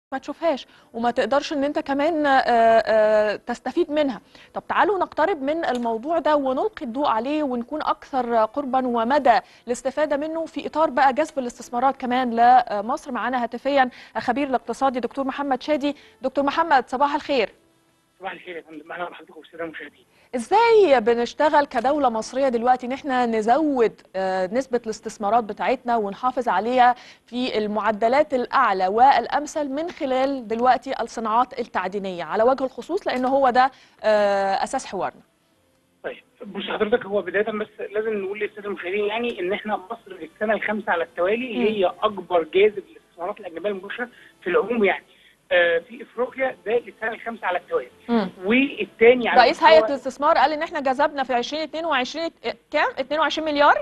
ما تشوفهاش وما تقدرش ان انت كمان آه، آه، تستفيد منها طب تعالوا نقترب من الموضوع ده ونلقي الضوء عليه ونكون اكثر قربا ومدى الاستفاده منه في اطار بقى جذب الاستثمارات كمان لمصر معانا هاتفيا خبير الاقتصادي دكتور محمد شادي دكتور محمد صباح الخير صباح الخير يا فندم اهلا بحضرتك والساده المشاهدين ازاي بنشتغل كدولة مصرية دلوقتي ان احنا نزود آه، نسبة الاستثمارات بتاعتنا ونحافظ عليها في المعدلات الاعلى والامثل من خلال دلوقتي الصناعات التعدينية على وجه الخصوص لان هو ده آه، اساس حوارنا طيب بص حضرتك هو بدايه بس لازم نقول للساده المشاهدين يعني ان احنا مصر السنه الخامسه على التوالي مم. هي اكبر جاذب للاستثمارات الاجنبيه المباشره في العموم يعني آه في افريقيا ده للسنه الخامسه على التوالي والثاني على رئيس مستوى- هيئة الاستثمار قال ان احنا جذبنا في 2022 كام 22 مليار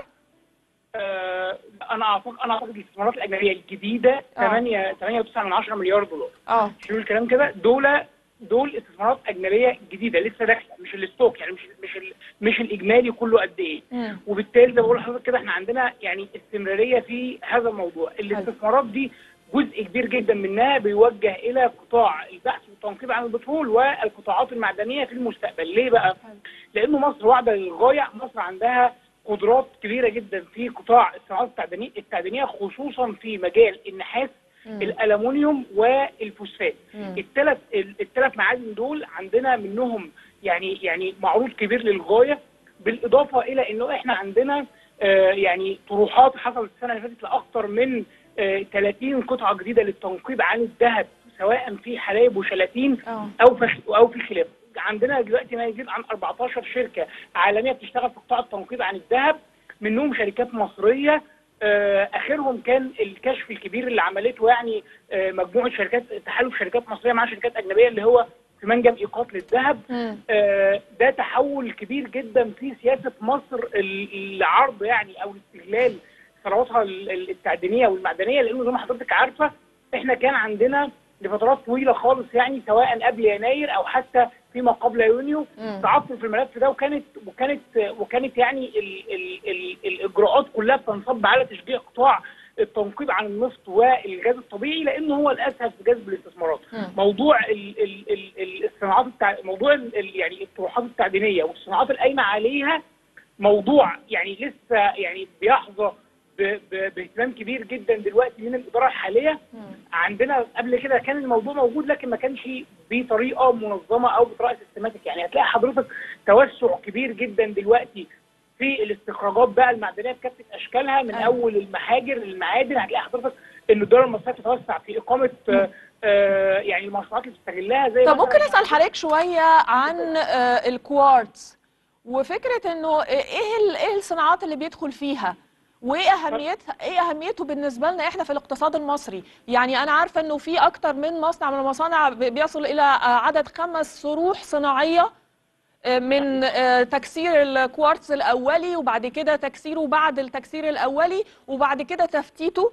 آه انا اعتقد انا اعتقد الاستثمارات الاجنبيه الجديده 8 8.9 مليار دولار اه شنو الكلام كده دول دول استثمارات اجنبيه جديده لسه داخله مش الستوك يعني مش مش ال- مش الاجمالي كله قد ايه مم. وبالتالي زي ما بقول لحضرتك كده احنا عندنا يعني استمراريه في هذا الموضوع الاستثمارات دي جزء كبير جدا منها بيوجه الى قطاع البحث والتنقيب عن البترول والقطاعات المعدنيه في المستقبل ليه بقى لانه مصر واعده للغايه مصر عندها قدرات كبيره جدا في قطاع الصناعات التعدينيه التعدينيه خصوصا في مجال النحاس مم. الالومنيوم والفوسفات مم. الثلاث الثلاث معادن دول عندنا منهم يعني يعني معروض كبير للغايه بالاضافه الى انه احنا عندنا آه، يعني طروحات حصلت السنه اللي فاتت لاكثر من آه، 30 قطعه جديده للتنقيب عن الذهب سواء في حلايب وشلاتين اه او في او في خلاف عندنا دلوقتي ما يزيد عن 14 شركه عالميه بتشتغل في قطاع التنقيب عن الذهب منهم شركات مصريه آه، اخرهم كان الكشف الكبير اللي عملته يعني آه، مجموعه شركات تحالف شركات مصريه مع شركات اجنبيه اللي هو في منجم ايقاط للذهب مم. آه، ده تحول كبير جدا في سياسه مصر ال- العرض يعني او استغلال ثرواتها ال- ال- التعدينيه والمعدنيه لانه زي ما حضرتك عارفه احنا كان عندنا لفترات طويله خالص يعني سواء قبل يناير او حتى فيما قبل يونيو مم. تعطل في الملف ده وكانت وكانت وكانت يعني ال ال ال الاجراءات كلها بتنصب على تشجيع قطاع التنقيب عن النفط والغاز الطبيعي لانه هو الاسهل في جذب الاستثمارات. مم. موضوع ال ال ال ال الصناعات التع... موضوع ال ال يعني الطروحات التعدينيه والصناعات القايمه عليها موضوع يعني لسه يعني بيحظى ب- ب- باهتمام كبير جدا دلوقتي من الاداره الحاليه مم. عندنا قبل كده كان الموضوع موجود لكن ما كانش بطريقه منظمه او بطريقه سيستماتيك يعني هتلاقي حضرتك توسع كبير جدا دلوقتي في الاستخراجات بقى المعدنيه بكافه اشكالها من أيوة. اول المحاجر للمعادن هتلاقي حضرتك ان الدوله المصريه بتتوسع في اقامه آه، آه، يعني المشروعات اللي بتستغلها زي طب مثلاً- ممكن اسال حضرتك شويه عن آه، الكوارتز وفكره انه ايه ال- ايه الصناعات اللي بيدخل فيها وايه اهميتها ايه اهميته بالنسبه لنا احنا في الاقتصاد المصري يعني انا عارفه انه في اكتر من مصنع من المصانع ب- بيصل الى آه، عدد خمس صروح صناعيه آه، من آه، تكسير الكوارتز الاولي وبعد كده تكسيره بعد التكسير الاولي وبعد كده تفتيته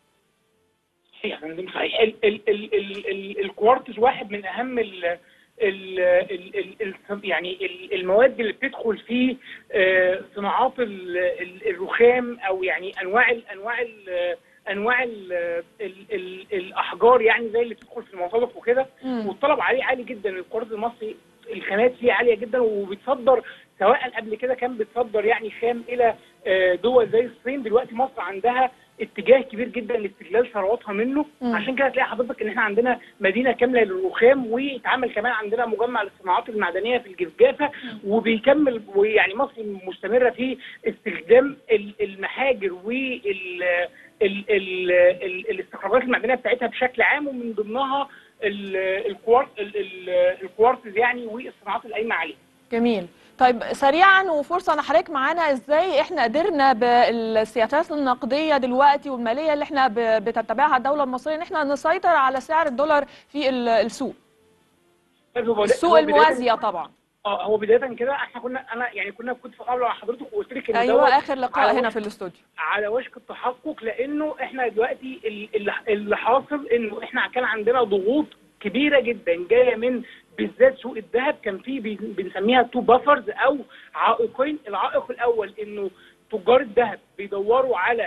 صحيح يا فندم صحيح ال ال ال ال ال الكوارتز واحد من اهم ال ال ال ال ال يعني ال- المواد اللي بتدخل في آه، صناعات ال- ال- الرخام او يعني انواع ال انواع ال انواع ال ال ال الاحجار يعني زي اللي بتدخل في المنطلق وكده مم. والطلب عليه عالي جدا الكوارتز المصري الخامات فيه عاليه جدا وبيتصدر سواء قبل كده كان بيتصدر يعني خام الى آه، دول زي الصين دلوقتي مصر عندها اتجاه كبير جدا لاستغلال ثرواتها منه مم. عشان كده تلاقي حضرتك ان احنا عندنا مدينه كامله للرخام واتعمل كمان عندنا مجمع للصناعات المعدنيه في الجفجافه وبيكمل ويعني مصر مستمره في استخدام ال- المحاجر وال ال- ال- ال- الاستخراجات المعدنيه بتاعتها بشكل عام ومن ضمنها ال- الكوارت ال- ال- الكوارتز يعني والصناعات القايمه عليه. جميل طيب سريعا وفرصه لحضرتك معانا ازاي احنا قدرنا بالسياسات النقديه دلوقتي والماليه اللي احنا ب- بتتبعها الدوله المصريه ان احنا نسيطر على سعر الدولار في ال- السوق طيب هو- السوق هو بداية- الموازيه طبعا اه هو بدايه كده احنا كنا انا يعني كنا كنت في مقابله مع حضرتك وقلت لك ان ايوه دوت اخر لقاء على هنا وشك- في الاستوديو على وشك التحقق لانه احنا دلوقتي ال- اللي- اللي حاصل انه احنا كان عندنا ضغوط كبيره جدا جايه من بالذات سوق الذهب كان في بي- بنسميها تو بافرز او عائقين العائق الاول انه تجار الذهب بيدوروا على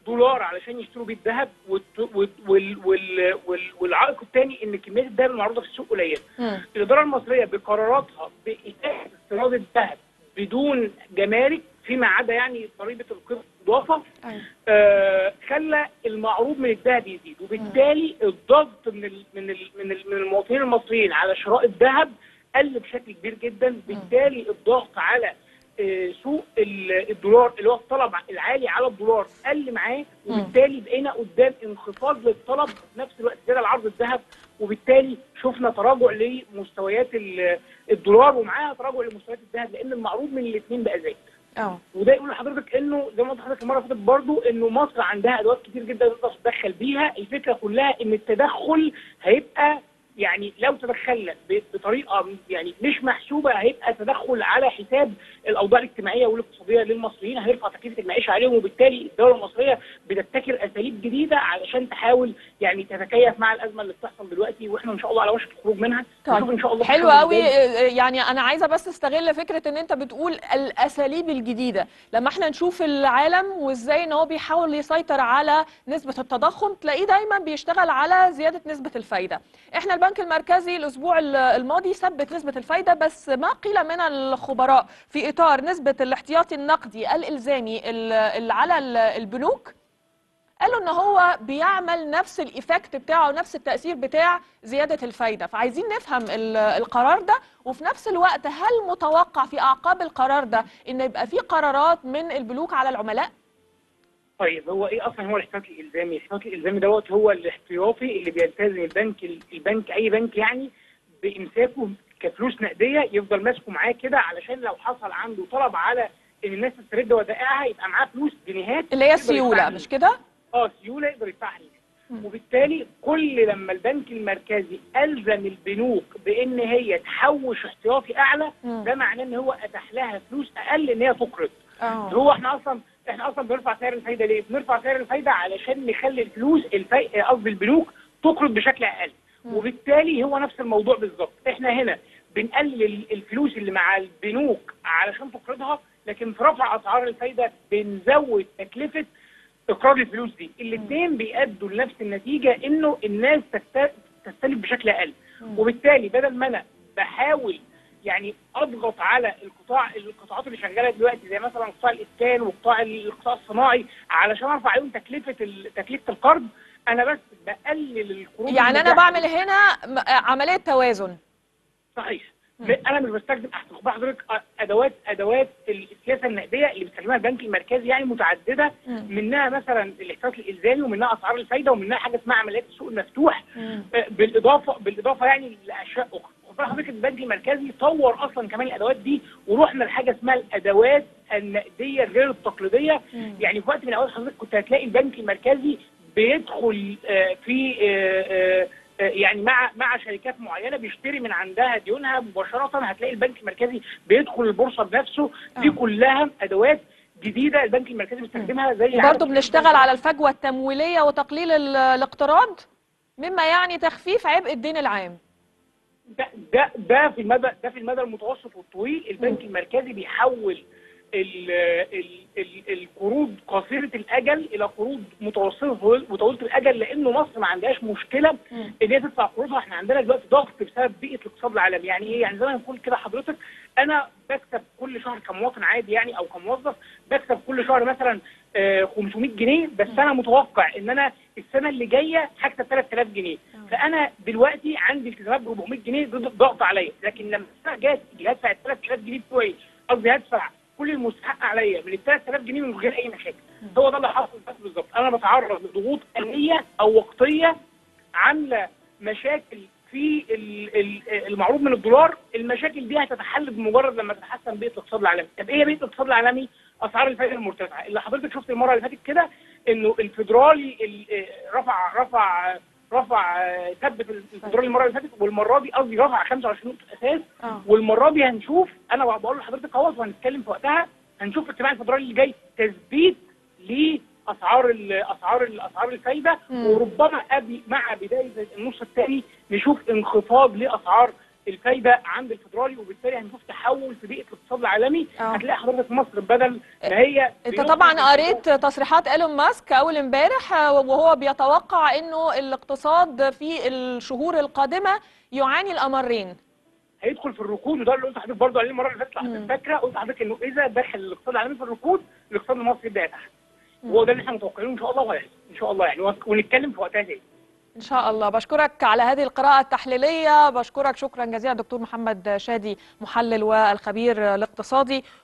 دولار علشان يشتروا بيه الذهب والت- وال- وال- وال- وال- والعائق الثاني ان كميات الذهب المعروضه في السوق قليله. مم. الاداره المصريه بقراراتها باتاحه استيراد الذهب بدون جمارك فيما عدا يعني ضريبه القيمه الاضافه أيوة. آه، خلى المعروض من الذهب يزيد وبالتالي الضغط من ال من ال من, ال من المواطنين المصريين على شراء الذهب قل بشكل كبير جدا بالتالي الضغط على آه، سوق ال- الدولار اللي هو الطلب العالي على الدولار قل معاه وبالتالي بقينا قدام انخفاض للطلب في نفس الوقت زاد العرض الذهب وبالتالي شفنا تراجع لمستويات ال- الدولار ومعاها تراجع لمستويات الذهب لان المعروض من الاثنين بقى زايد اه وده يقول لحضرتك انه زي ما قلت لحضرتك المره اللي فاتت برضه انه مصر عندها ادوات كتير جدا تقدر تتدخل بيها الفكره كلها ان التدخل هيبقى يعني لو تدخلنا ب- بطريقه يعني مش محسوبه هيبقى تدخل على حساب الاوضاع الاجتماعيه والاقتصاديه للمصريين هيرفع تكلفه المعيشه عليهم وبالتالي الدوله المصريه بتبتكر اساليب جديده علشان تحاول يعني تتكيف مع الازمه اللي بتحصل دلوقتي واحنا ان شاء الله على وشك الخروج منها نشوف ان شاء الله حلو الشهر قوي الجاي. يعني انا عايزه بس استغل فكره ان انت بتقول الاساليب الجديده لما احنا نشوف العالم وازاي ان هو بيحاول يسيطر على نسبه التضخم تلاقيه دايما بيشتغل على زياده نسبه الفايده احنا البنك المركزي الاسبوع ال- الماضي ثبت نسبه الفايده بس ما قيل من الخبراء في اطار نسبه الاحتياطي النقدي الالزامي ال- اللي على ال- البنوك قالوا ان هو بيعمل نفس الايفكت بتاعه نفس التاثير بتاع زياده الفايده فعايزين نفهم ال- القرار ده وفي نفس الوقت هل متوقع في اعقاب القرار ده ان يبقى في قرارات من البنوك على العملاء طيب هو ايه اصلا هو الاحتياطي الالزامي؟ الاحتياطي الالزامي دوت هو الاحتياطي اللي بيلتزم البنك البنك اي بنك يعني بامساكه كفلوس نقديه يفضل ماسكه معاه كده علشان لو حصل عنده طلب على ان الناس تسترد ودائعها يبقى معاه فلوس جنيهات اللي هي يقدر السيوله يدفعها مش كده اه سيوله يقدر يدفعها ليه. وبالتالي كل لما البنك المركزي الزم البنوك بان هي تحوش احتياطي اعلى مم. ده معناه ان هو اتاح لها فلوس اقل ان هي تقرض اه هو احنا اصلا احنا اصلا بنرفع سعر الفايده ليه؟ بنرفع سعر الفايده علشان نخلي الفلوس الفي... قصدي البنوك تقرض بشكل اقل وبالتالي هو نفس الموضوع بالظبط احنا هنا بنقلل الفلوس اللي مع البنوك علشان تقرضها لكن في رفع اسعار الفايده بنزود تكلفه اقراض الفلوس دي الاثنين بيأدوا لنفس النتيجه انه الناس تست... تستلف بشكل اقل وبالتالي بدل ما انا بحاول يعني اضغط على القطاع القطاعات اللي شغاله دلوقتي زي مثلا قطاع الاسكان وقطاع القطاع الصناعي علشان ارفع عليهم تكلفه ال- تكلفه القرض انا بس بقلل القروض يعني انا المتاحة. بعمل هنا م- عمليه توازن صحيح انا مش بستخدم احسن خد حضرتك ادوات ادوات السياسه النقديه اللي بيستخدمها البنك المركزي يعني متعدده مم. منها مثلا الاحتياطي الالزامي ومنها اسعار الفايده ومنها حاجه اسمها عمليات السوق المفتوح مم. آه، بالاضافه بالاضافه يعني لاشياء اخرى خد بالك حضرتك البنك المركزي طور اصلا كمان الادوات دي ورحنا لحاجه اسمها الادوات النقديه غير التقليديه مم. يعني في وقت من الاوقات حضرتك كنت هتلاقي البنك المركزي بيدخل آه، في آه، آه، آه، يعني مع مع شركات معينه بيشتري من عندها ديونها مباشره هتلاقي البنك المركزي بيدخل البورصه بنفسه دي آه. كلها ادوات جديده البنك المركزي بيستخدمها زي برضه بنشتغل على الفجوه التمويليه وتقليل ال- الاقتراض مما يعني تخفيف عبء الدين العام ده ده ده في المدى ده في المدى المتوسط والطويل البنك المركزي بيحول ال ال ال القروض قصيره الاجل الى قروض متوسطه وطويله الاجل لانه مصر ما عندهاش مشكله مم. ان هي تدفع قروضها احنا عندنا دلوقتي ضغط بسبب بيئه الاقتصاد العالمي يعني ايه يعني زي ما نقول كده حضرتك انا بكسب كل شهر كمواطن عادي يعني او كموظف بكسب كل شهر مثلا آه، 500 جنيه بس انا متوقع ان انا السنه اللي جايه هكسب 3000 جنيه فانا دلوقتي عندي التزامات ب 400 جنيه ضد ضغط عليا لكن لما السنه جت اللي هدفع ال 3000 جنيه بتوعي قصدي هدفع كل المستحق عليا من ال 3000 جنيه من غير اي مشاكل هو ده اللي حصل بس بالظبط انا بتعرض لضغوط امنيه او وقتيه عامله مشاكل في ال- ال- المعروض من الدولار المشاكل دي هتتحل بمجرد لما تتحسن بيئه الاقتصاد العالمي طب ايه بيئه الاقتصاد العالمي اسعار الفائده المرتفعه اللي حضرتك شفت المره اللي فاتت كده انه الفيدرالي ال- رفع رفع رفع ثبت الفيدرالي المره اللي فاتت والمره دي قصدي رفع 25 نقطه اساس اه والمره دي هنشوف انا بقول لحضرتك اهوت وهنتكلم في وقتها هنشوف في اجتماع الفدرالي اللي جاي تثبيت لاسعار ال- اسعار ال- اسعار الفايده مم. وربما قبل مع بدايه النص الثاني نشوف انخفاض لاسعار الفايده عند الفدرالي وبالتالي هنشوف تحول في بيئه الاقتصاد العالمي آه. هتلاقي حضرتك مصر بدل ما هي انت بيوصل طبعا في قريت تصريحات ايلون ماسك اول امبارح آه، وهو بيتوقع انه الاقتصاد في الشهور القادمه يعاني الامرين هيدخل في الركود وده اللي قلت لحضرتك برضه عليه المره اللي فاتت مم. حضرتك فاكره قلت لحضرتك انه اذا دخل الاقتصاد العالمي في الركود الاقتصاد المصري يبدا يتحسن وهو ده اللي احنا متوقعينه ان شاء الله وهيحصل ان شاء الله يعني وك- ونتكلم في وقتها تاني ان شاء الله بشكرك على هذه القراءه التحليليه بشكرك شكرا جزيلا دكتور محمد شادي محلل والخبير الاقتصادي